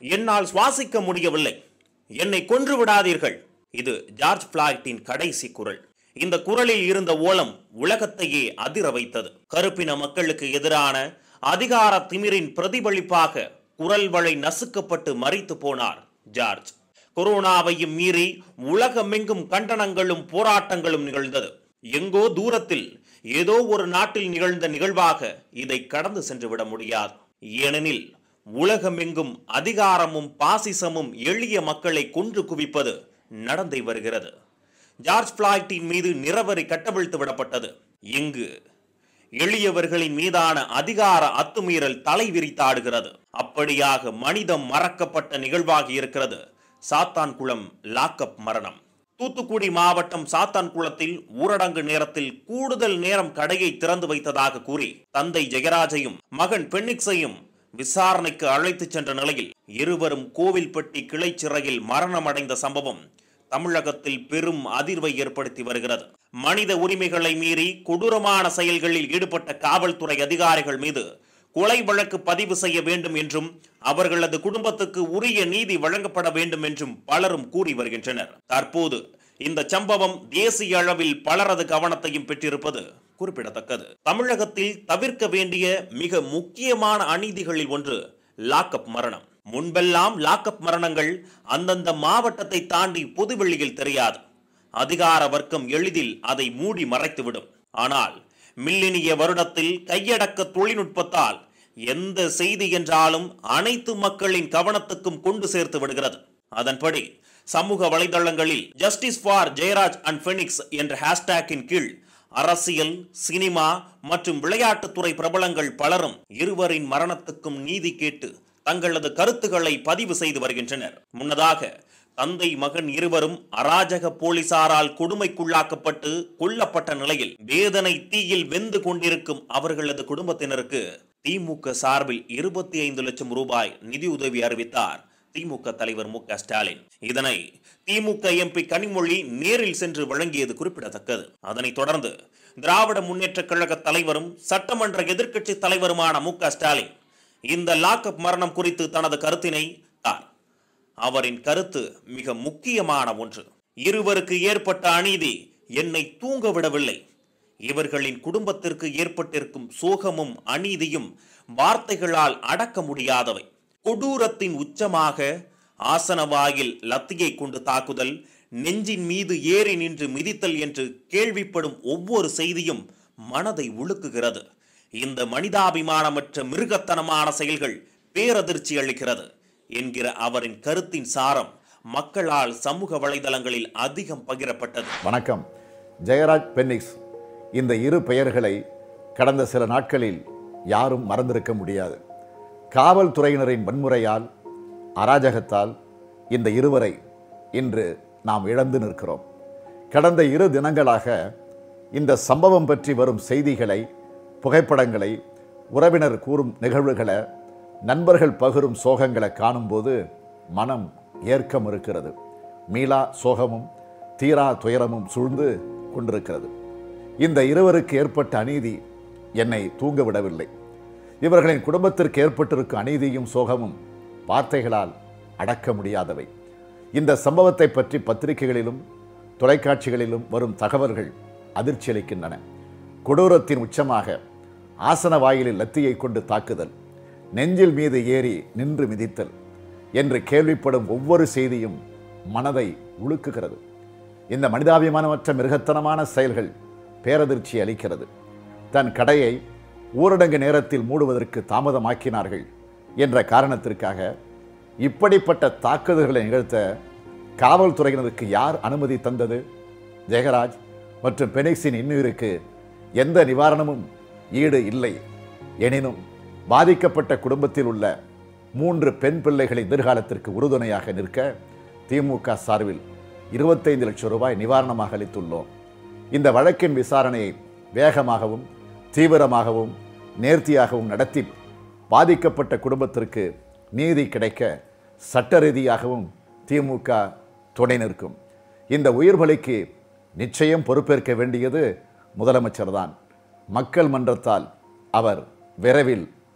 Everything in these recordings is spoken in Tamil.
என்னால் சுவாசிக்க முடியவில்லை என்னை கொன்று விடாதீர்கள் இது ஜார்ஜ் பிளாய்டின் கடைசி குரல் இந்த குரலில் இருந்த ஓலம் உலகத்தையே அதிர வைத்தது கருப்பின மக்களுக்கு எதிரான அதிகார திமிரின் பிரதிபலிப்பாக குரல் வளை நசுக்கப்பட்டு மறித்து போனார் ஜார்ஜ் கொரோனாவையும் மீறி உலகமெங்கும் கண்டனங்களும் போராட்டங்களும் நிகழ்ந்தது எங்கோ தூரத்தில் ஏதோ ஒரு நாட்டில் நிகழ்ந்த நிகழ்வாக இதை கடந்து சென்று விட முடியாது ஏனெனில் உலகமெங்கும் அதிகாரமும் பாசிசமும் எளிய மக்களை கொன்று குவிப்பது நடந்தே வருகிறது ஜார்ஜ் பிளாய்டின் மீது நிறவரி கட்டவிழ்த்து விடப்பட்டது இங்கு எளியவர்களின் மீதான அதிகார அத்துமீறல் தலை விரித்தாடுகிறது அப்படியாக மனிதம் மறக்கப்பட்ட நிகழ்வாகி இருக்கிறது சாத்தான்குளம் லாக்கப் மரணம் தூத்துக்குடி மாவட்டம் சாத்தான்குளத்தில் ஊரடங்கு நேரத்தில் கூடுதல் நேரம் கடையை திறந்து வைத்ததாக கூறி தந்தை ஜெயராஜையும் மகன் பென்னிக்ஸையும் விசாரணைக்கு அழைத்துச் சென்ற நிலையில் இருவரும் கோவில்பட்டி கிளை சிறையில் மரணமடைந்த சம்பவம் தமிழகத்தில் பெரும் அதிர்வை ஏற்படுத்தி வருகிறது மனித உரிமைகளை மீறி கொடூரமான செயல்களில் ஈடுபட்ட காவல்துறை அதிகாரிகள் மீது கொலை வழக்கு பதிவு செய்ய வேண்டும் என்றும் அவர்களது குடும்பத்துக்கு உரிய நீதி வழங்கப்பட வேண்டும் என்றும் பலரும் கூறி வருகின்றனர் தற்போது இந்த சம்பவம் தேசிய அளவில் பலரது கவனத்தையும் பெற்றிருப்பது குறிப்பிடத்தக்கது தமிழகத்தில் தவிர்க்க வேண்டிய மிக முக்கியமான அநீதிகளில் ஒன்று லாக்அப் மரணம் முன்பெல்லாம் லாக்அப் மரணங்கள் அந்தந்த மாவட்டத்தை தாண்டி பொதுவெளியில் தெரியாது அதிகார வர்க்கம் எளிதில் அதை மூடி மறைத்துவிடும் ஆனால் மில்லினிய வருடத்தில் கையடக்க தொழில்நுட்பத்தால் எந்த செய்தி என்றாலும் அனைத்து மக்களின் கவனத்துக்கும் கொண்டு சேர்த்து விடுகிறது அதன்படி சமூக வலைதளங்களில் justice for Jayaraj and Fenix என்ற ஹேஷ்டேக்கின் கீழ் அரசியல் சினிமா மற்றும் விளையாட்டுத்துறை பிரபலங்கள் பலரும் இருவரின் மரணத்துக்கும் நீதி கேட்டு தங்களது கருத்துக்களை பதிவு செய்து வருகின்றனர் முன்னதாக தந்தை மகன் இருவரும் அராஜக போலீசாரால் கொடுமைக்குள்ளாக்கப்பட்டு கொல்லப்பட்ட நிலையில் வேதனை தீயில் வெந்து கொண்டிருக்கும் அவர்களது குடும்பத்தினருக்கு திமுக சார்பில் இருபத்தி ஐந்து லட்சம் ரூபாய் நிதியுதவி அறிவித்தார் திமுக தலைவர் மு க ஸ்டாலின் இதனை திமுக எம்பி கனிமொழி நேரில் சென்று வழங்கியது குறிப்பிடத்தக்கது அதனைத் தொடர்ந்து திராவிட முன்னேற்ற கழக தலைவரும் சட்டமன்ற எதிர்க்கட்சி தலைவருமான மு க ஸ்டாலின் இந்த லாக்அப் மரணம் குறித்து தனது கருத்தினை தார் அவரின் கருத்து மிக முக்கியமான ஒன்று இருவருக்கு ஏற்பட்ட அநீதி என்னை தூங்க விடவில்லை இவர்களின் குடும்பத்திற்கு ஏற்பட்டிருக்கும் சோகமும் அநீதியும் வார்த்தைகளால் அடக்க முடியாதவை கொடூரத்தின் உச்சமாக ஆசனவாயில் லத்தியை கொண்டு தாக்குதல் நெஞ்சின் மீது ஏறி நின்று மிதித்தல் என்று கேள்விப்படும் ஒவ்வொரு செய்தியும் மனதை உழுக்குகிறது இந்த மனிதாபிமானமற்ற மிருகத்தனமான செயல்கள் பேரதிர்ச்சி அளிக்கிறது என்கிற அவரின் கருத்தின் சாரம் மக்களால் சமூக வலைதளங்களில் அதிகம் பகிரப்பட்டது வணக்கம் ஜெயராஜ் பென்னிக்ஸ் இந்த இரு பெயர்களை கடந்த சில நாட்களில் யாரும் மறந்திருக்க முடியாது காவல்துறையினரின் வன்முறையால் அராஜகத்தால் இந்த இருவரை இன்று நாம் இழந்து நிற்கிறோம் கடந்த இரு தினங்களாக இந்த சம்பவம் பற்றி வரும் செய்திகளை புகைப்படங்களை உறவினர் கூறும் நிகழ்வுகளை நண்பர்கள் பகிரும் சோகங்களை காணும்போது மனம் ஏற்க மறுக்கிறது மீளா சோகமும் தீரா துயரமும் சூழ்ந்து கொண்டிருக்கிறது இந்த இருவருக்கு ஏற்பட்ட அநீதி என்னை தூங்க விடவில்லை இவர்களின் குடும்பத்திற்கு ஏற்பட்டிருக்கும் அநீதியும் சோகமும் வார்த்தைகளால் அடக்க முடியாதவை இந்த சம்பவத்தை பற்றி பத்திரிகைகளிலும் தொலைக்காட்சிகளிலும் வரும் தகவல்கள் அதிர்ச்சி அளிக்கின்றன கொடூரத்தின் உச்சமாக ஆசன வாயிலில் லத்தியை கொண்டு தாக்குதல் நெஞ்சில் மீது ஏறி நின்று மிதித்தல் என்று கேள்விப்படும் ஒவ்வொரு செய்தியும் மனதை உழுக்குகிறது இந்த மனிதாபிமானமற்ற மிருகத்தனமான செயல்கள் பேரதிர்ச்சி அளிக்கிறது தன் கடையை ஊரடங்கு நேரத்தில் மூடுவதற்கு தாமதமாக்கினார்கள் என்ற காரணத்திற்காக இப்படிப்பட்ட தாக்குதல்களை நிகழ்த்த காவல்துறையினருக்கு யார் அனுமதி தந்தது ஜெயராஜ் மற்றும் பெனிக்ஸின் இன்னுயிருக்கு எந்த நிவாரணமும் ஈடு இல்லை எனினும் பாதிக்கப்பட்ட குடும்பத்தில் உள்ள மூன்று பெண் பிள்ளைகளின் எதிர்காலத்திற்கு உறுதுணையாக நிற்க திமுக சார்பில் இருபத்தைந்து லட்சம் ரூபாய் நிவாரணமாக அளித்துள்ளோம் இந்த வழக்கின் விசாரணையை வேகமாகவும் தீவிரமாகவும் நேர்த்தியாகவும் நடத்தி பாதிக்கப்பட்ட குடும்பத்திற்கு நீதி கிடைக்க சட்ட ரீதியாகவும் திமுக துணை நிற்கும் இந்த உயிர் பலிக்கு நிச்சயம் பொறுப்பேற்க வேண்டியது முதலமைச்சர்தான் மக்கள் மன்றத்தால் அவர் விரைவில்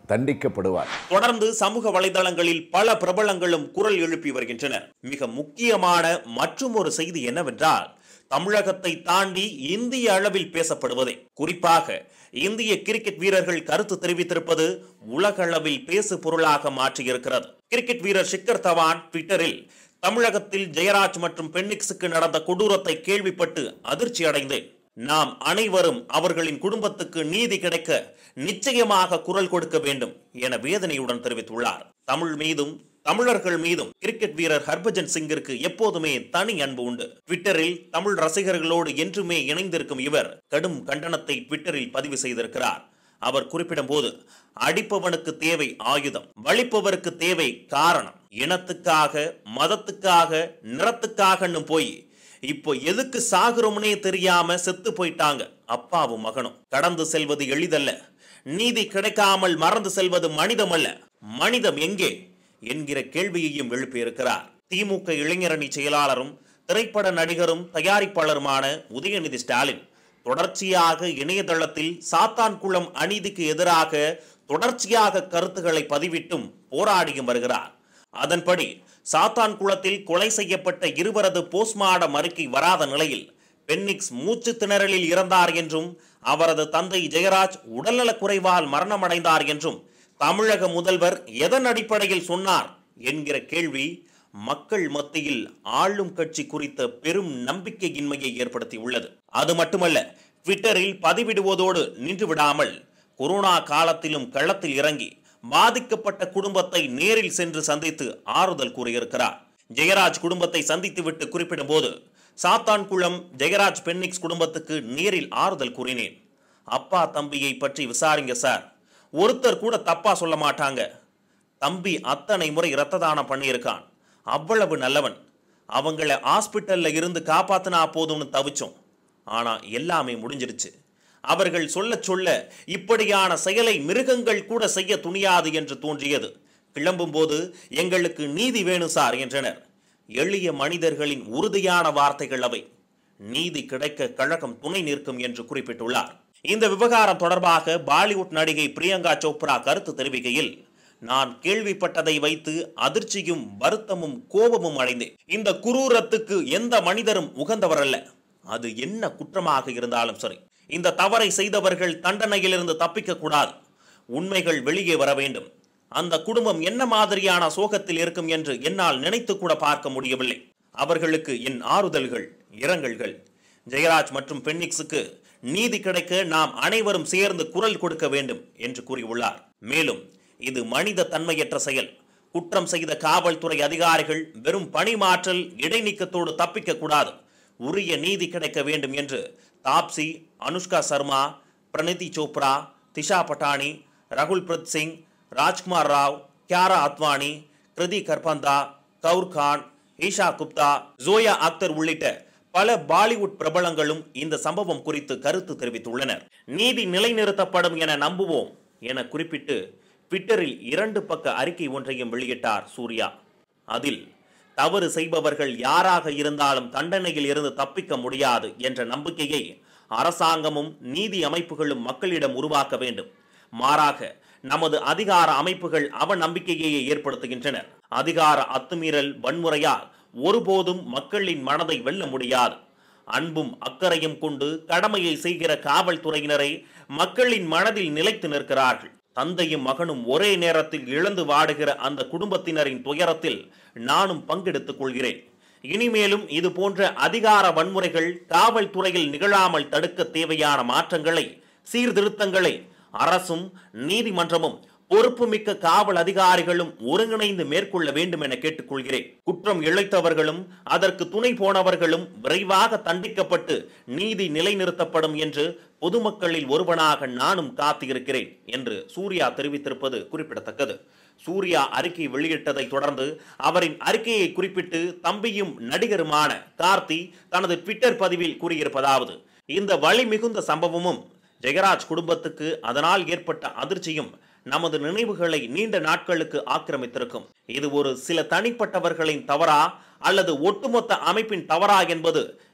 தண்டிக்கப்படுவார் தொடர்ந்து சமூக வலைதளங்களில் பல பிரபலங்களும் குரல் எழுப்பி வருகின்றனர் மிக முக்கியமான மற்றும் ஒரு செய்தி என்னவென்றால் தமிழகத்தை தாண்டி இந்திய அளவில் பேசப்படுவதே குறிப்பாக இந்திய கிரிக்கெட் வீரர்கள் கருத்து தெரிவித்திருப்பது உலக அளவில் பேசு பொருளாக மாற்றியிருக்கிறது கிரிக்கெட் வீரர் ஷிக்கர் தவான் ட்விட்டரில் தமிழகத்தில் ஜெயராஜ் மற்றும் பென்னிக்ஸுக்கு நடந்த கொடூரத்தை கேள்விப்பட்டு அதிர்ச்சி அடைந்தேன் நாம் அனைவரும் அவர்களின் குடும்பத்துக்கு நீதி கிடைக்க நிச்சயமாக குரல் கொடுக்க வேண்டும் என வேதனையுடன் தெரிவித்துள்ளார் தமிழ் மீதும் தமிழர்கள் மீதும் கிரிக்கெட் வீரர் ஹர்பஜன் சிங்கிற்கு எப்போதுமே தனி அன்பு உண்டு ட்விட்டரில் தமிழ் ரசிகர்களோடு என்றுமே இணைந்திருக்கும் இவர் கடும் கண்டனத்தை ட்விட்டரில் பதிவு செய்திருக்கிறார் அவர் குறிப்பிடும் போது அடிப்பவனுக்கு தேவை ஆயுதம் வலிப்பவருக்கு தேவை காரணம் இனத்துக்காக மதத்துக்காக நிறத்துக்காகன்னு போய் இப்போ எதுக்கு சாகுறோம்னே தெரியாம செத்து போயிட்டாங்க அப்பாவும் மகனும் கடந்து செல்வது எளிதல்ல நீதி கிடைக்காமல் மறந்து செல்வது மனிதமல்ல மனிதம் எங்கே என்கிற கேள்வியையும் எழுப்பியிருக்கிறார் திமுக இளைஞரணி செயலாளரும் திரைப்பட நடிகரும் தயாரிப்பாளருமான உதயநிதி ஸ்டாலின் தொடர்ச்சியாக இணையதளத்தில் சாத்தான்குளம் அநீதிக்கு எதிராக தொடர்ச்சியாக கருத்துக்களை பதிவிட்டும் போராடியும் வருகிறார் அதன்படி சாத்தான்குளத்தில் கொலை செய்யப்பட்ட இருவரது போஸ்ட்மார்டம் அறிக்கை வராத நிலையில் பென்னிக்ஸ் மூச்சு திணறலில் இறந்தார் என்றும் அவரது தந்தை ஜெயராஜ் உடல்நலக் குறைவால் மரணமடைந்தார் என்றும் தமிழக முதல்வர் எதன் அடிப்படையில் சொன்னார் என்கிற கேள்வி மக்கள் மத்தியில் ஆளும் கட்சி குறித்த பெரும் நம்பிக்கையின்மையை ஏற்படுத்தியுள்ளது அது மட்டுமல்ல ட்விட்டரில் பதிவிடுவதோடு நின்று விடாமல் கொரோனா காலத்திலும் களத்தில் இறங்கி பாதிக்கப்பட்ட குடும்பத்தை நேரில் சென்று சந்தித்து ஆறுதல் கூறியிருக்கிறார் ஜெயராஜ் குடும்பத்தை சந்தித்துவிட்டு குறிப்பிடும்போது சாத்தான்குளம் ஜெயராஜ் பென்னிக்ஸ் குடும்பத்துக்கு நேரில் ஆறுதல் கூறினேன் அப்பா தம்பியை பற்றி விசாரிங்க சார் ஒருத்தர் கூட தப்பா சொல்ல மாட்டாங்க தம்பி அத்தனை முறை இரத்த தானம் பண்ணியிருக்கான் அவ்வளவு நல்லவன் அவங்கள ஹாஸ்பிட்டல்ல இருந்து காப்பாத்தினா போதும்னு தவிச்சோம் ஆனா எல்லாமே முடிஞ்சிருச்சு அவர்கள் சொல்ல சொல்ல இப்படியான செயலை மிருகங்கள் கூட செய்ய துணியாது என்று தோன்றியது கிளம்பும்போது எங்களுக்கு நீதி வேணும் சார் என்றனர் எளிய மனிதர்களின் உறுதியான வார்த்தைகள் அவை நீதி கிடைக்க கழகம் துணை நிற்கும் என்று குறிப்பிட்டுள்ளார் இந்த விவகாரம் தொடர்பாக பாலிவுட் நடிகை பிரியங்கா சோப்ரா கருத்து தெரிவிக்கையில் நான் கேள்விப்பட்டதை வைத்து அதிர்ச்சியும் வருத்தமும் கோபமும் அடைந்தேன் இந்த குரூரத்துக்கு எந்த மனிதரும் உகந்தவர் அல்ல அது என்ன குற்றமாக இருந்தாலும் சரி இந்த தவறை செய்தவர்கள் தண்டனையிலிருந்து தப்பிக்க கூடாது உண்மைகள் வெளியே வர வேண்டும் அந்த குடும்பம் என்ன மாதிரியான சோகத்தில் இருக்கும் என்று என்னால் நினைத்து கூட பார்க்க முடியவில்லை அவர்களுக்கு என் ஆறுதல்கள் இரங்கல்கள் ஜெயராஜ் மற்றும் பென்னிக்ஸுக்கு நீதி கிடைக்க நாம் அனைவரும் சேர்ந்து குரல் கொடுக்க வேண்டும் என்று கூறியுள்ளார் மேலும் இது மனித தன்மையற்ற செயல் குற்றம் செய்த காவல்துறை அதிகாரிகள் வெறும் பணிமாற்றல் இடைநீக்கத்தோடு தப்பிக்க கூடாது உரிய நீதி கிடைக்க வேண்டும் என்று தாப்சி அனுஷ்கா சர்மா பிரணதி சோப்ரா திஷா பட்டானி ரகுல் பிரத் சிங் ராஜ்குமார் ராவ் கியாரா அத்வானி கிருதி கர்பந்தா கவுர் கான் ஈஷா குப்தா ஜோயா அக்தர் உள்ளிட்ட பல பாலிவுட் பிரபலங்களும் இந்த சம்பவம் குறித்து கருத்து தெரிவித்துள்ளனர் நீதி நிலைநிறுத்தப்படும் என நம்புவோம் என குறிப்பிட்டு ட்விட்டரில் இரண்டு பக்க அறிக்கை ஒன்றையும் வெளியிட்டார் சூர்யா அதில் தவறு செய்பவர்கள் யாராக இருந்தாலும் தண்டனையில் இருந்து தப்பிக்க முடியாது என்ற நம்பிக்கையை அரசாங்கமும் நீதி அமைப்புகளும் மக்களிடம் உருவாக்க வேண்டும் மாறாக நமது அதிகார அமைப்புகள் அவநம்பிக்கையை ஏற்படுத்துகின்றனர் அதிகார அத்துமீறல் வன்முறையால் ஒருபோதும் மக்களின் மனதை வெல்ல முடியாது அன்பும் அக்கறையும் கொண்டு கடமையை செய்கிற காவல்துறையினரை மக்களின் மனதில் நிலைத்து நிற்கிறார்கள் தந்தையும் மகனும் ஒரே நேரத்தில் இழந்து வாடுகிற அந்த குடும்பத்தினரின் துயரத்தில் நானும் பங்கெடுத்துக் கொள்கிறேன் இனிமேலும் இது போன்ற அதிகார வன்முறைகள் காவல்துறையில் நிகழாமல் தடுக்க தேவையான மாற்றங்களை சீர்திருத்தங்களை அரசும் நீதிமன்றமும் பொறுப்புமிக்க காவல் அதிகாரிகளும் ஒருங்கிணைந்து மேற்கொள்ள வேண்டும் என கேட்டுக்கொள்கிறேன் குற்றம் இழைத்தவர்களும் அதற்கு துணை போனவர்களும் விரைவாக தண்டிக்கப்பட்டு நீதி நிலைநிறுத்தப்படும் என்று பொதுமக்களில் ஒருவனாக நானும் காத்திருக்கிறேன் என்று சூர்யா தெரிவித்திருப்பது குறிப்பிடத்தக்கது சூர்யா அறிக்கை வெளியிட்டதை தொடர்ந்து அவரின் அறிக்கையை குறிப்பிட்டு தம்பியும் நடிகருமான கார்த்தி தனது ட்விட்டர் பதிவில் கூறியிருப்பதாவது இந்த வழி மிகுந்த சம்பவமும் ஜெயராஜ் குடும்பத்துக்கு அதனால் ஏற்பட்ட அதிர்ச்சியும் நமது நினைவுகளை நீண்ட நாட்களுக்கு ஆக்கிரமித்திருக்கும் இது ஒரு சில தனிப்பட்டவர்களின் தவறா அல்லது ஒட்டுமொத்த அமைப்பின் தவறா என்பது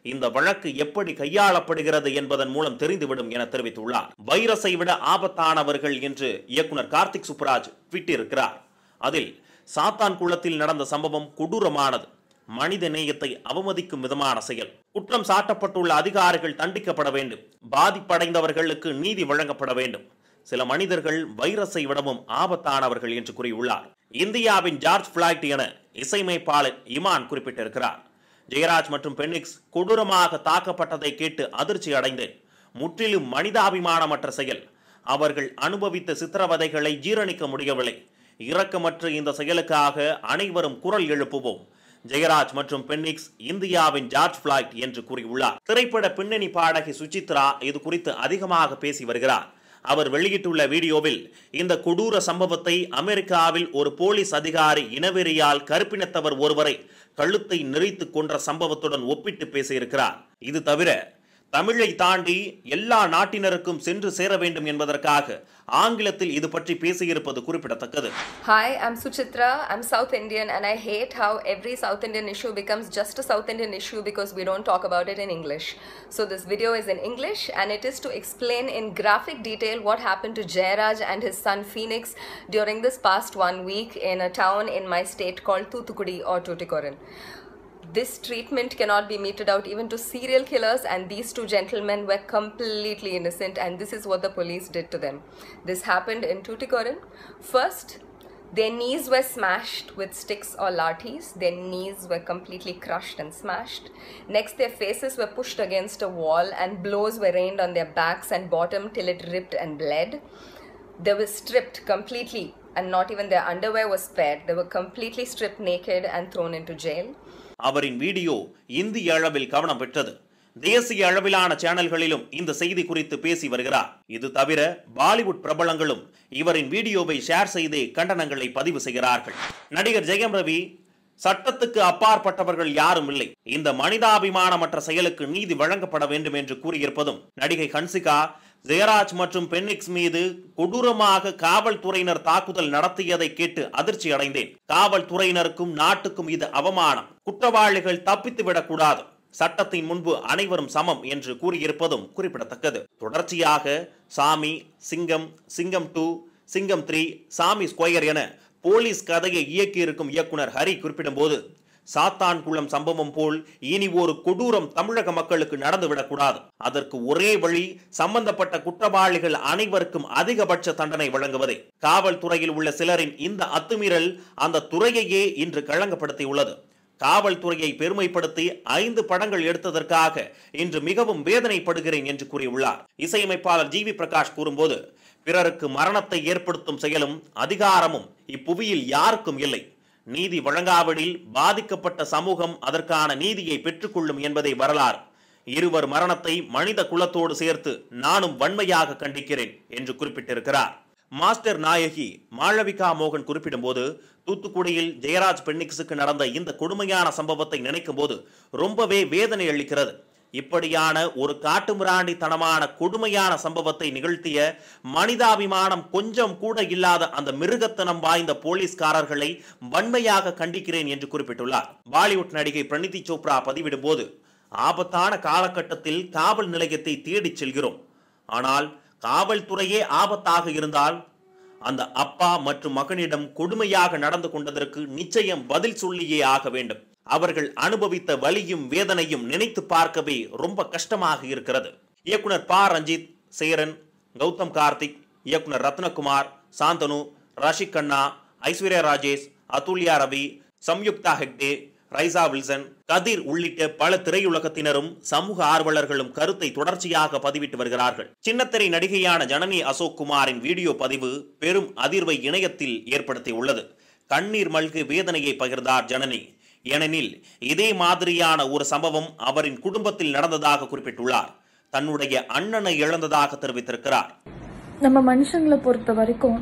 இந்த வழக்கு எப்படி கையாளப்படுகிறது என்பதன் மூலம் தெரிந்துவிடும் என தெரிவித்துள்ளார் வைரஸை விட ஆபத்தானவர்கள் என்று இயக்குனர் கார்த்திக் சுப்ராஜ் ட்விட்டிருக்கிறார் அதில் சாத்தான் குளத்தில் நடந்த சம்பவம் கொடூரமானது மனித நேயத்தை அவமதிக்கும் விதமான செயல் குற்றம் சாட்டப்பட்டுள்ள அதிகாரிகள் தண்டிக்கப்பட வேண்டும் பாதிப்படைந்தவர்களுக்கு நீதி வழங்கப்பட வேண்டும் சில மனிதர்கள் வைரஸை விடவும் ஆபத்தானவர்கள் என்று கூறியுள்ளார் இந்தியாவின் ஜார்ஜ் பிளாய்ட் என இசையமைப்பாளர் இமான் குறிப்பிட்டிருக்கிறார் ஜெயராஜ் மற்றும் பென்னிக்ஸ் கொடூரமாக தாக்கப்பட்டதை கேட்டு அதிர்ச்சி அடைந்தேன் முற்றிலும் மனிதாபிமானமற்ற செயல் அவர்கள் அனுபவித்த சித்திரவதைகளை ஜீரணிக்க முடியவில்லை இரக்கமற்ற இந்த செயலுக்காக அனைவரும் குரல் எழுப்புவோம் ஜெயராஜ் மற்றும் பென்னிக்ஸ் இந்தியாவின் ஜார்ஜ் பிளாய்ட் என்று கூறியுள்ளார் திரைப்பட பின்னணி பாடகி சுசித்ரா இது குறித்து அதிகமாக பேசி வருகிறார் அவர் வெளியிட்டுள்ள வீடியோவில் இந்த கொடூர சம்பவத்தை அமெரிக்காவில் ஒரு போலீஸ் அதிகாரி இனவெறியால் கருப்பினத்தவர் ஒருவரை கழுத்தை நெறித்து கொன்ற சம்பவத்துடன் ஒப்பிட்டு பேசியிருக்கிறார் இது தவிர தமிழை தாண்டி எல்லா நாட்டினருக்கும் சென்று சேர வேண்டும் என்பதற்காக ஆங்கிலத்தில் இது பற்றி பேசியிருப்பது குறிப்பிடத்தக்கது Hi, I'm Suchitra. I'm South Indian and I hate how every South Indian issue becomes just a South Indian issue because we don't talk about it in English. So this video is in English and it is to explain in graphic detail what happened to Jairaj and his son Phoenix during this past one week in a town in my state called Thuthukudi or Tuticorin. This treatment cannot be meted out even to serial killers, and these two gentlemen were completely innocent, and this is what the police did to them. This happened in Tuticorin. First, their knees were smashed with sticks or lathis. Their knees were completely crushed and smashed. Next, their faces were pushed against a wall, and blows were rained on their backs and bottom till it ripped and bled. They were stripped completely, and not even their underwear was spared. They were completely stripped naked and thrown into jail. அவரின் வீடியோ இந்திய அளவில் கவனம் பெற்றது தேசிய அளவிலான சேனல்களிலும் இந்த செய்தி குறித்து பேசி வருகிறார் இது தவிர பாலிவுட் பிரபலங்களும் இவரின் வீடியோவை ஷேர் செய்து கண்டனங்களை பதிவு செய்கிறார்கள் நடிகர் ஜெயம் ரவி சட்டத்துக்கு அப்பாற்பட்டவர்கள் யாரும் இல்லை இந்த மனிதாபிமானமற்ற செயலுக்கு நீதி வழங்கப்பட வேண்டும் என்று கூறியிருப்பதும் நடிகை ஹன்சிகா ஜெயராஜ் மற்றும் பென்னிக்ஸ் மீது கொடூரமாக காவல்துறையினர் தாக்குதல் நடத்தியதை கேட்டு அதிர்ச்சி அடைந்தேன் காவல்துறையினருக்கும் நாட்டுக்கும் இது அவமானம் குற்றவாளிகள் தப்பித்து விடக்கூடாது சட்டத்தின் முன்பு அனைவரும் சமம் என்று கூறியிருப்பதும் குறிப்பிடத்தக்கது தொடர்ச்சியாக சாமி சிங்கம் சிங்கம் டூ சிங்கம் த்ரீ சாமி ஸ்கொயர் என போலீஸ் கதையை இயக்கியிருக்கும் இயக்குனர் ஹரி குறிப்பிடும்போது சாத்தான் குளம் சம்பவம் போல் இனி ஒரு கொடூரம் தமிழக மக்களுக்கு நடந்துவிடக்கூடாது அதற்கு ஒரே வழி சம்பந்தப்பட்ட குற்றவாளிகள் அனைவருக்கும் அதிகபட்ச தண்டனை வழங்குவதே காவல்துறையில் உள்ள சிலரின் இந்த அத்துமீறல் அந்த துறையையே இன்று களங்கப்படுத்தியுள்ளது காவல்துறையை பெருமைப்படுத்தி ஐந்து படங்கள் எடுத்ததற்காக இன்று மிகவும் வேதனைப்படுகிறேன் என்று கூறியுள்ளார் இசையமைப்பாளர் ஜி வி பிரகாஷ் கூறும்போது பிறருக்கு மரணத்தை ஏற்படுத்தும் செயலும் அதிகாரமும் இப்புவியில் யாருக்கும் இல்லை நீதி வழங்காவிடில் பாதிக்கப்பட்ட சமூகம் அதற்கான நீதியை பெற்றுக்கொள்ளும் என்பதே வரலாறு இருவர் மரணத்தை மனித குலத்தோடு சேர்த்து நானும் வன்மையாக கண்டிக்கிறேன் என்று குறிப்பிட்டிருக்கிறார் மாஸ்டர் நாயகி மாளவிகா மோகன் குறிப்பிடும்போது தூத்துக்குடியில் ஜெயராஜ் பென்னிக்ஸுக்கு நடந்த இந்த கொடுமையான சம்பவத்தை நினைக்கும் போது ரொம்பவே வேதனை அளிக்கிறது இப்படியான ஒரு காட்டுமிராண்டித்தனமான கொடுமையான சம்பவத்தை நிகழ்த்திய மனிதாபிமானம் கொஞ்சம் கூட இல்லாத அந்த மிருகத்தனம் வாய்ந்த போலீஸ்காரர்களை வன்மையாக கண்டிக்கிறேன் என்று குறிப்பிட்டுள்ளார் பாலிவுட் நடிகை பிரணிதி சோப்ரா பதிவிடும் போது ஆபத்தான காலகட்டத்தில் காவல் நிலையத்தை தேடிச் செல்கிறோம் ஆனால் காவல்துறையே ஆபத்தாக இருந்தால் அந்த அப்பா மற்றும் மகனிடம் கொடுமையாக நடந்து கொண்டதற்கு நிச்சயம் பதில் சொல்லியே ஆக வேண்டும் அவர்கள் அனுபவித்த வலியும் வேதனையும் நினைத்து பார்க்கவே ரொம்ப கஷ்டமாக இருக்கிறது இயக்குனர் பா ரஞ்சித் சேரன் கௌதம் கார்த்திக் இயக்குனர் ரத்னகுமார் சாந்தனு ராஷிக் கண்ணா ஐஸ்வர்யா ராஜேஷ் அதுல்யா ரவி சம்யுக்தா ஹெக்டே ரைசா வில்சன் கதிர் உள்ளிட்ட பல திரையுலகத்தினரும் சமூக ஆர்வலர்களும் கருத்தை தொடர்ச்சியாக பதிவிட்டு வருகிறார்கள் சின்னத்திரை நடிகையான ஜனனி அசோக் குமாரின் வீடியோ பதிவு பெரும் அதிர்வை இணையத்தில் ஏற்படுத்தியுள்ளது கண்ணீர் மல்கு வேதனையை பகிர்ந்தார் ஜனனி ஏனெனில் இதே மாதிரியான ஒரு சம்பவம் அவரின் குடும்பத்தில் நடந்ததாக குறிப்பிட்டுள்ளார் தன்னுடைய அண்ணனை இழந்ததாக தெரிவித்திருக்கிறார் நம்ம மனுஷங்களை பொறுத்த வரைக்கும்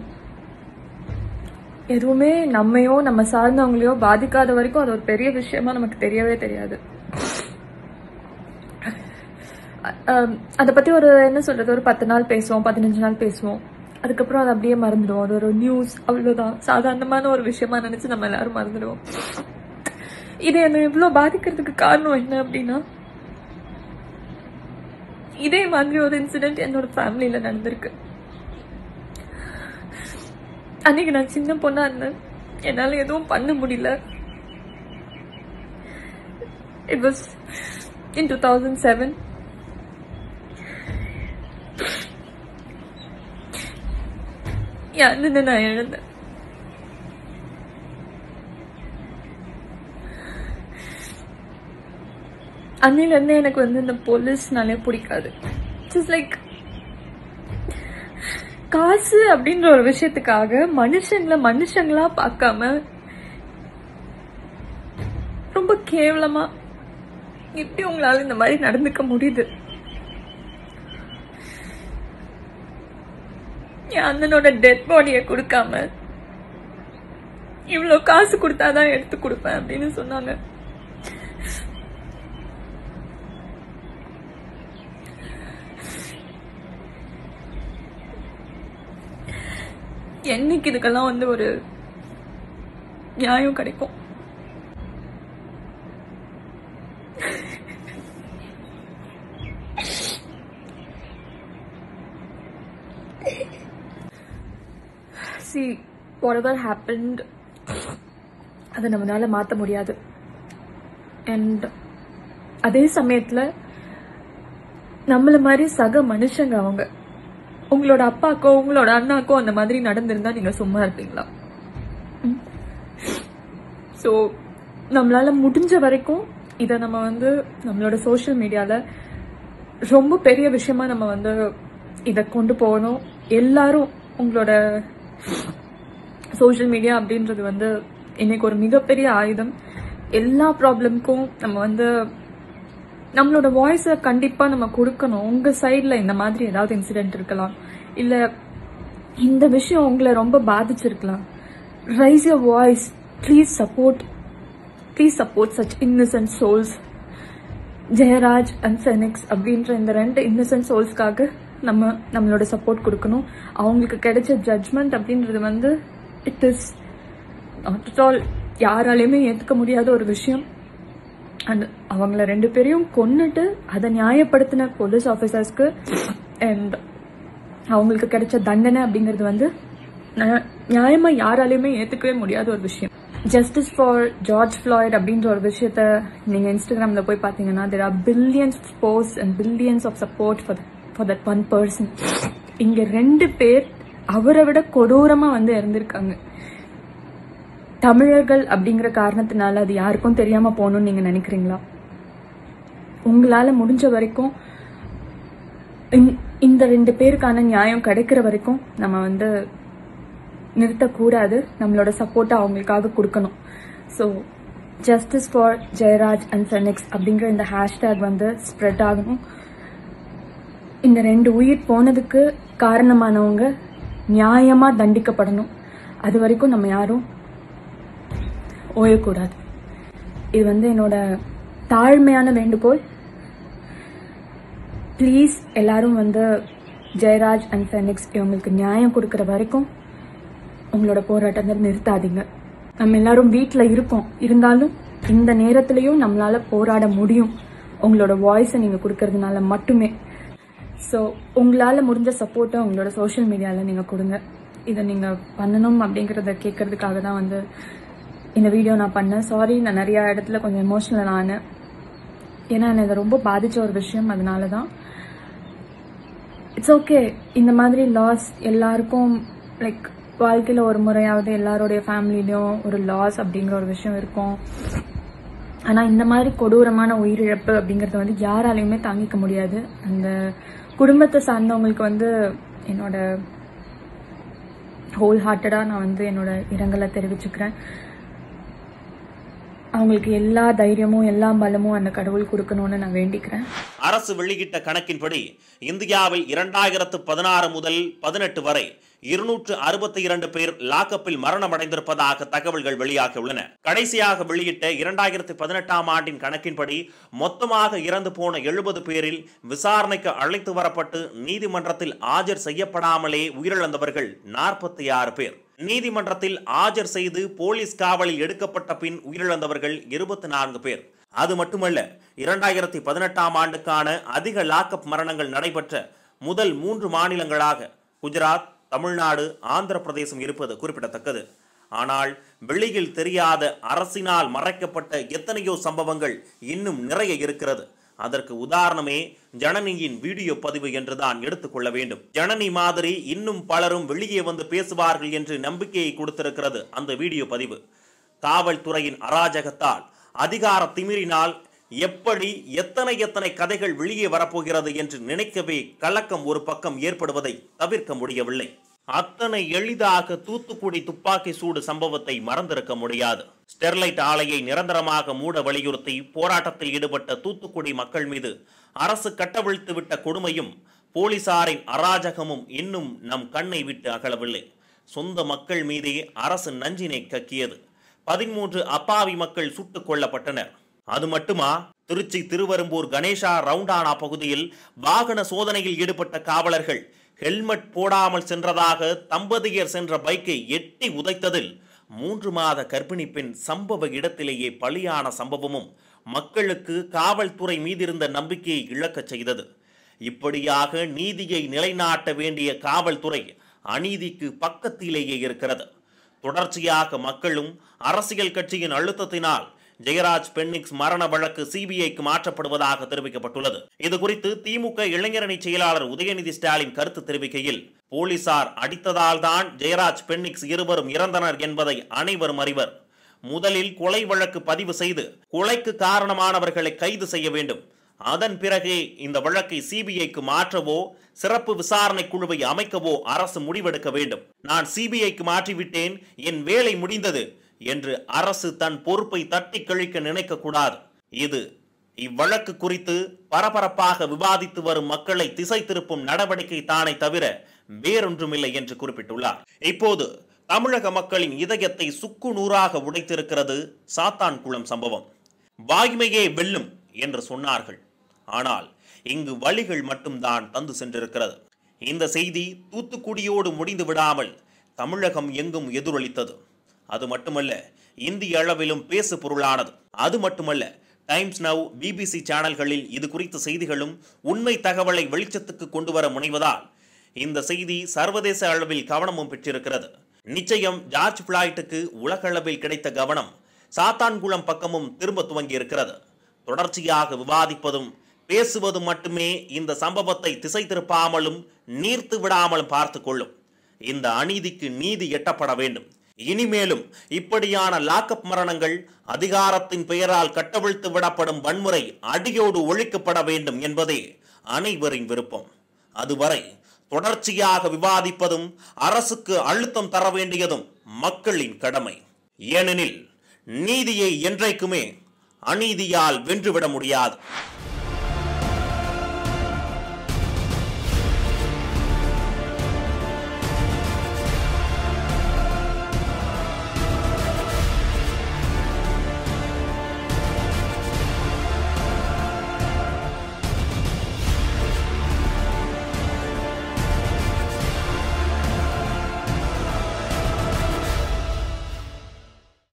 எதுவுமே நம்மையோ நம்ம சார்ந்தவங்களையோ பாதிக்காத வரைக்கும் அது ஒரு பெரிய விஷயமா நமக்கு தெரியவே தெரியாது அஹ் அதை பத்தி ஒரு என்ன சொல்றது ஒரு பத்து நாள் பேசுவோம் பதினஞ்சு நாள் பேசுவோம் அதுக்கப்புறம் அது அப்படியே மறந்துடுவோம் அது ஒரு நியூஸ் அவ்வளவுதான் சாதாரணமான ஒரு விஷயமா நினைச்சு நம்ம எல்லாரும் மறந்துடுவோம் இது என்னை இவ்வளோ பாதிக்கிறதுக்கு காரணம் என்ன அப்படின்னா இதே மாதிரி ஒரு இன்சிடென்ட் என்னோட ஃபேமிலியில நடந்திருக்கு அன்னைக்கு நான் சின்ன பொண்ணா இருந்தேன் என்னால எதுவும் பண்ண முடியல it was in two thousand seven என் அண்ணனை நான் இழந்தேன் அன்னையில இருந்து எனக்கு வந்து இந்த போலீஸ்னாலே பிடிக்காது ஜஸ்ட் லைக் காசு அப்படின்ற ஒரு விஷயத்துக்காக மனுஷங்களை மனுஷங்களா பார்க்காம ரொம்ப கேவலமா எப்படி உங்களால இந்த மாதிரி நடந்துக்க முடியுது என் அண்ணனோட டெட் பாடியை கொடுக்காம இவ்வளவு காசு கொடுத்தாதான் எடுத்து கொடுப்பேன் அப்படின்னு சொன்னாங்க என்னைக்கு இதுக்கெல்லாம் வந்து ஒரு நியாயம் கிடைக்கும் see whatever happened அதை நம்மளால மாற்ற முடியாது அண்ட் அதே சமயத்துல நம்மள மாதிரி சக மனுஷங்க அவங்க உங்களோட அப்பாக்கோ உங்களோட அண்ணாக்கோ அந்த மாதிரி நடந்திருந்தா நீங்க சும்மா இருப்பீங்களா ஸோ நம்மளால முடிஞ்ச வரைக்கும் இதை நம்ம வந்து நம்மளோட சோஷியல் மீடியால ரொம்ப பெரிய விஷயமா நம்ம வந்து இதை கொண்டு போகணும் எல்லாரும் உங்களோட சோஷியல் மீடியா அப்படின்றது வந்து இன்னைக்கு ஒரு மிகப்பெரிய ஆயுதம் எல்லா ப்ராப்ளம்க்கும் நம்ம வந்து நம்மளோட வாய்ஸை கண்டிப்பா நம்ம கொடுக்கணும் உங்க சைட்ல இந்த மாதிரி ஏதாவது இன்சிடென்ட் இருக்கலாம் இல்ல இந்த விஷயம் உங்களை ரொம்ப பாதிச்சிருக்கலாம் raise your voice please support please support such innocent souls Jayaraj and Fenix அப்படின்ற இந்த ரெண்டு இன்னசென்ட் சோல்ஸ்க்காக நம்ம நம்மளோட சப்போர்ட் கொடுக்கணும் அவங்களுக்கு கிடைச்ச ஜட்ஜ்மெண்ட் அப்படின்றது வந்து it is not at all யாராலையுமே ஏற்றுக்க முடியாத ஒரு விஷயம் அண்ட் அவங்கள ரெண்டு பேரையும் கொன்னுட்டு அதை நியாயப்படுத்தின போலீஸ் ஆஃபீஸர்ஸ்க்கு அண்ட் அவங்களுக்கு கிடைச்ச தண்டனை அப்படிங்கிறது வந்து ந- நியாயமா யாராலையுமே ஏத்துக்கவே முடியாத ஒரு விஷயம் ஜஸ்டிஸ் ஃபார் ஜார்ஜ் ஃபிளாய்ட் அப்படின்ற ஒரு விஷயத்த நீங்க இன்ஸ்டாகிராம்ல போய் பாத்தீங்கன்னா there are billions post and billions of support for for that one person இங்க ரெண்டு பேர் அவரை விட கொடூரமா வந்து இறந்திருக்காங்க தமிழர்கள் அப்படிங்கிற காரணத்தினால அது யாருக்கும் தெரியாம போகணும்னு நீங்க நினைக்கிறீங்களா உங்களால முடிஞ்ச வரைக்கும் இந்த- இந்த ரெண்டு பேருக்கான நியாயம் கிடைக்கிற வரைக்கும் நம்ம வந்து நிறுத்தக்கூடாது நம்மளோட சப்போர்ட்டை அவங்களுக்காக கொடுக்கணும் so justice for Jayaraj and Fenix அப்படிங்கிற இந்த ஹேஷ்டேக் வந்து ஸ்ப்ரெட் ஆகணும் இந்த ரெண்டு உயிர் போனதுக்கு காரணமானவங்க நியாயமா தண்டிக்கப்படணும் அது வரைக்கும் நம்ம யாரும் ஓயக்கூடாது இது வந்து என்னோட தாழ்மையான வேண்டுகோள் ப்ளீஸ் எல்லாரும் வந்து ஜெயராஜ் அண்ட் ஃபெனிக்ஸ் இவங்களுக்கு நியாயம் கொடுக்கிற வரைக்கும் உங்களோட போராட்டத்தை நிறுத்தாதீங்க நம்ம எல்லாரும் வீட்டில் இருக்கோம் இருந்தாலும் இந்த நேரத்திலையும் நம்மளால போராட முடியும் உங்களோட வாய்ஸை நீங்கள் கொடுக்கறதுனால மட்டுமே ஸோ உங்களால் முடிஞ்ச சப்போர்ட்டை உங்களோட சோஷியல் மீடியாவில் நீங்கள் கொடுங்க இதை நீங்கள் பண்ணணும் அப்படிங்கிறத கேட்கறதுக்காக தான் வந்து இந்த வீடியோ நான் பண்ணேன் சாரி நான் நிறையா இடத்துல கொஞ்சம் எமோஷ்னல் ஆனேன் ஏன்னா என்னை இதை ரொம்ப பாதிச்ச ஒரு விஷயம் அதனால தான் இட்ஸ் ஓகே இந்த மாதிரி லாஸ் எல்லாருக்கும் லைக் வாழ்க்கையில் ஒரு முறையாவது எல்லாருடைய ஃபேமிலிலையும் ஒரு லாஸ் அப்படிங்கிற ஒரு விஷயம் இருக்கும் ஆனால் இந்த மாதிரி கொடூரமான உயிரிழப்பு அப்படிங்கறத வந்து யாராலையுமே தாங்கிக்க முடியாது அந்த குடும்பத்தை சார்ந்தவங்களுக்கு வந்து என்னோட ஹோல் ஹார்ட்டடாக நான் வந்து என்னோட இரங்கலை தெரிவிச்சுக்கிறேன் அவங்களுக்கு எல்லா தைரியமும் எல்லா பலமும் அந்த கடவுள் கொடுக்கணும்னு நான் வேண்டிக்கிறேன் அரசு வெளியிட்ட கணக்கின்படி இந்தியாவில் இரண்டாயிரத்து பதினாறு முதல் பதினெட்டு வரை இருநூற்று அறுபத்தி இரண்டு பேர் லாக்கப்பில் மரணமடைந்திருப்பதாக தகவல்கள் வெளியாகியுள்ளன கடைசியாக வெளியிட்ட இரண்டாயிரத்து பதினெட்டாம் ஆண்டின் கணக்கின்படி மொத்தமாக இறந்து போன எழுபது பேரில் விசாரணைக்கு அழைத்து வரப்பட்டு நீதிமன்றத்தில் ஆஜர் செய்யப்படாமலே உயிரிழந்தவர்கள் நாற்பத்தி ஆறு பேர் நீதிமன்றத்தில் ஆஜர் செய்து போலீஸ் காவலில் எடுக்கப்பட்ட பின் உயிரிழந்தவர்கள் இருபத்தி நான்கு பேர் அது மட்டுமல்ல இரண்டாயிரத்தி பதினெட்டாம் ஆண்டுக்கான அதிக லாக்அப் மரணங்கள் நடைபெற்ற முதல் மூன்று மாநிலங்களாக குஜராத் தமிழ்நாடு ஆந்திர பிரதேசம் இருப்பது குறிப்பிடத்தக்கது ஆனால் வெளியில் தெரியாத அரசினால் மறைக்கப்பட்ட எத்தனையோ சம்பவங்கள் இன்னும் நிறைய இருக்கிறது அதற்கு உதாரணமே ஜனனியின் வீடியோ பதிவு என்றுதான் எடுத்துக்கொள்ள வேண்டும் ஜனனி மாதிரி இன்னும் பலரும் வெளியே வந்து பேசுவார்கள் என்று நம்பிக்கையை கொடுத்திருக்கிறது அந்த வீடியோ பதிவு காவல்துறையின் அராஜகத்தால் அதிகார திமிரினால் எப்படி எத்தனை எத்தனை கதைகள் வெளியே வரப்போகிறது என்று நினைக்கவே கலக்கம் ஒரு பக்கம் ஏற்படுவதை தவிர்க்க முடியவில்லை அத்தனை எளிதாக தூத்துக்குடி துப்பாக்கி சூடு சம்பவத்தை மறந்திருக்க முடியாது ஸ்டெர்லைட் ஆலையை நிரந்தரமாக மூட வலியுறுத்தி போராட்டத்தில் ஈடுபட்ட தூத்துக்குடி மக்கள் மீது அரசு கட்டவிழ்த்து விட்ட கொடுமையும் போலீசாரின் அராஜகமும் இன்னும் நம் கண்ணை விட்டு அகலவில்லை சொந்த மக்கள் மீதே அரசு நஞ்சினை கக்கியது பதிமூன்று அப்பாவி மக்கள் சுட்டுக் கொல்லப்பட்டனர் அது மட்டுமா திருச்சி திருவெரும்பூர் கணேசா ரவுண்டானா பகுதியில் வாகன சோதனையில் ஈடுபட்ட காவலர்கள் ஹெல்மெட் போடாமல் சென்றதாக தம்பதியர் சென்ற பைக்கை எட்டி உதைத்ததில் மூன்று மாத கர்ப்பிணி பெண் சம்பவ இடத்திலேயே பலியான சம்பவமும் மக்களுக்கு காவல்துறை மீதிருந்த நம்பிக்கையை இழக்கச் செய்தது இப்படியாக நீதியை நிலைநாட்ட வேண்டிய காவல்துறை அநீதிக்கு பக்கத்திலேயே இருக்கிறது தொடர்ச்சியாக மக்களும் அரசியல் கட்சியின் அழுத்தத்தினால் ஜெயராஜ் பென்னிக்ஸ் மரண வழக்கு சிபிஐக்கு மாற்றப்படுவதாக தெரிவிக்கப்பட்டுள்ளது இது குறித்து திமுக இளைஞரணி செயலாளர் உதயநிதி ஸ்டாலின் கருத்து தெரிவிக்கையில் போலீசார் அடித்ததால் தான் ஜெயராஜ் பென்னிக்ஸ் இருவரும் இறந்தனர் என்பதை அனைவரும் அறிவர் முதலில் கொலை வழக்கு பதிவு செய்து கொலைக்கு காரணமானவர்களை கைது செய்ய வேண்டும் அதன் பிறகே இந்த வழக்கை சிபிஐக்கு மாற்றவோ சிறப்பு விசாரணை குழுவை அமைக்கவோ அரசு முடிவெடுக்க வேண்டும் நான் சிபிஐக்கு மாற்றிவிட்டேன் என் வேலை முடிந்தது என்று அரசு தன் பொறுப்பை தட்டி கழிக்க நினைக்க கூடாது இது இவ்வழக்கு குறித்து பரபரப்பாக விவாதித்து வரும் மக்களை திசை திருப்பும் நடவடிக்கை தானே தவிர வேறொன்றுமில்லை என்று குறிப்பிட்டுள்ளார் இப்போது தமிழக மக்களின் இதயத்தை சுக்கு நூறாக உடைத்திருக்கிறது சாத்தான்குளம் சம்பவம் வாய்மையே வெல்லும் என்று சொன்னார்கள் ஆனால் இங்கு வழிகள் மட்டும்தான் தந்து சென்றிருக்கிறது இந்த செய்தி தூத்துக்குடியோடு முடிந்து விடாமல் தமிழகம் எங்கும் எதிரொலித்தது அது மட்டுமல்ல இந்திய அளவிலும் பேசு பொருளானது அது மட்டுமல்ல டைம்ஸ் நவ் பிபிசி சேனல்களில் இது குறித்த செய்திகளும் உண்மை தகவலை வெளிச்சத்துக்கு கொண்டு வர முனைவதால் இந்த செய்தி சர்வதேச அளவில் கவனமும் பெற்றிருக்கிறது நிச்சயம் ஜார்ஜ் பிளாய்ட்டுக்கு உலகளவில் கிடைத்த கவனம் சாத்தான்குளம் பக்கமும் திரும்ப துவங்கி இருக்கிறது தொடர்ச்சியாக விவாதிப்பதும் பேசுவதும் மட்டுமே இந்த சம்பவத்தை திசை திருப்பாமலும் நீர்த்து விடாமலும் பார்த்து கொள்ளும் இந்த அநீதிக்கு நீதி எட்டப்பட வேண்டும் இனிமேலும் இப்படியான லாக்அப் மரணங்கள் அதிகாரத்தின் பெயரால் கட்டவிழ்த்து விடப்படும் வன்முறை அடியோடு ஒழிக்கப்பட வேண்டும் என்பதே அனைவரின் விருப்பம் அதுவரை தொடர்ச்சியாக விவாதிப்பதும் அரசுக்கு அழுத்தம் தர வேண்டியதும் மக்களின் கடமை ஏனெனில் நீதியை என்றைக்குமே அநீதியால் வென்றுவிட முடியாது